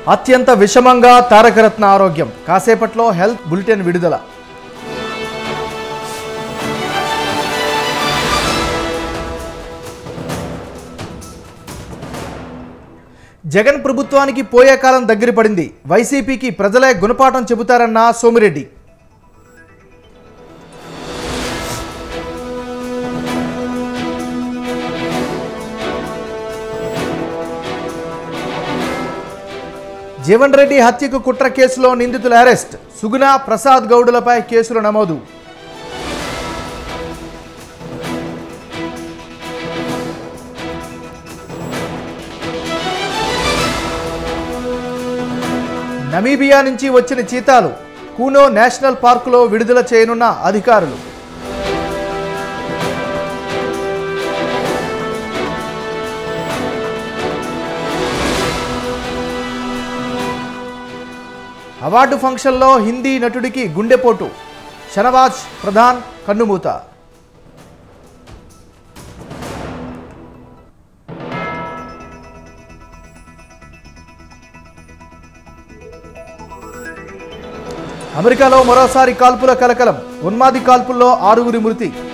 అత్యంత విషమంగా తారకరత్న ఆరోగ్యం కాసేపట్లో హెల్త్ బులెటిన్ విడుదల జగన్ ప్రభుత్వానికి పోయే కాలం దగ్గర పడింది వైసీపీకి ప్రజలే గుణపాఠం చెబుతారన్న సోమిరెడ్డి జీవన్ రెడ్డి హత్యకు కుట్ర కేసులో నిందితుల అరెస్ట్ సుగుణ ప్రసాద్ గౌడులపై కేసులు నమోదు నమీబియా నుంచి వచ్చిన చీతాలు కూనో నేషనల్ పార్కులో విడుదల చేయనున్న అధికారులు అవార్డు ఫంక్షన్లో హిందీ నటుడికి గుండెపోటు షనవాజ్ ప్రధాన్ కన్నుమూత అమెరికాలో మరోసారి కాల్పుల కలకలం ఉన్మాది కాల్పుల్లో ఆరుగురి మృతి